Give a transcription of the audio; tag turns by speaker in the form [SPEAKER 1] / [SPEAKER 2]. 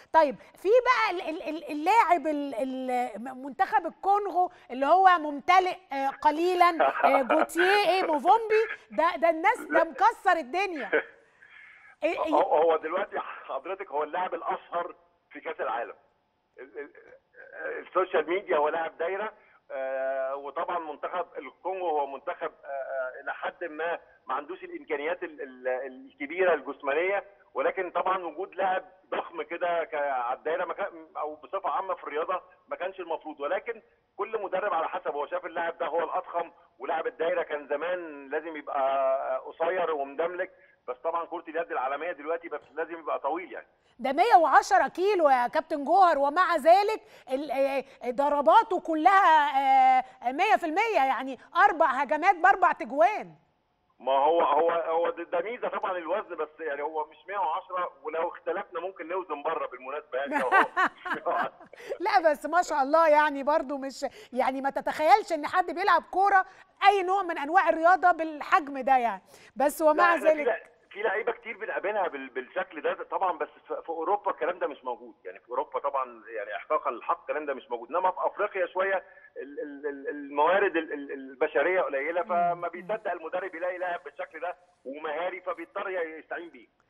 [SPEAKER 1] طيب في بقى ال- ال- ال- اللاعب ال- ال- منتخب الكونغو اللي هو ممتلئ آه، قليلا آه، جوتيه ايه موفومبي ده ده الناس ده مكسر الدنيا إيه-
[SPEAKER 2] هو
[SPEAKER 1] إيه-
[SPEAKER 2] هو دلوقتي حضرتك هو اللاعب الاشهر في كاس العالم ال- ال- السوشيال ميديا هو لاعب دايره آه، وطبعا منتخب الكونغو هو منتخب آه، آه، الى حد ما ما عندوش الامكانيات ال- ال- الكبيره الجسمانيه ولكن طبعا وجود لاعب ضخم كده ك- على الدايره ما كان او بصفه عامه في الرياضه ما كانش المفروض ولكن كل مدرب على حسب هو شاف اللاعب ده هو الاضخم ولاعب الدايره كان زمان لازم يبقى قصير ومدملك بس طبعا كره اليد العالميه دلوقتي بس لازم يبقى طويل يعني
[SPEAKER 1] ده 110 كيلو يا كابتن جوهر ومع ذلك ال- آه، ضرباته كلها آه، 100% يعني اربع هجمات باربع تجوان
[SPEAKER 2] ما هو هو هو ده ده ميزه طبعا الوزن بس يعني هو مش 110 ولو اختلفنا ممكن نوزن بره بالمناسبه يعني هو مش 110.
[SPEAKER 1] لا بس ما شاء الله يعني برضو مش يعني ما تتخيلش ان حد بيلعب كوره اي نوع من انواع الرياضه بالحجم ده يعني بس ومع
[SPEAKER 2] لا، إحنا في
[SPEAKER 1] ذلك
[SPEAKER 2] لع- في لعيبه كتير بنقابلها بال- بالشكل ده طبعا بس في في اوروبا الكلام ده مش موجود يعني في اوروبا طبعا يعني احقاقا للحق الكلام ده مش موجود انما في افريقيا شويه ال- ال- ال- الموارد ال- ال- البشريه قليله فما بيصدق المدرب يلاقي لاعب بالشكل ده ومهاري فبيضطر يستعين بيه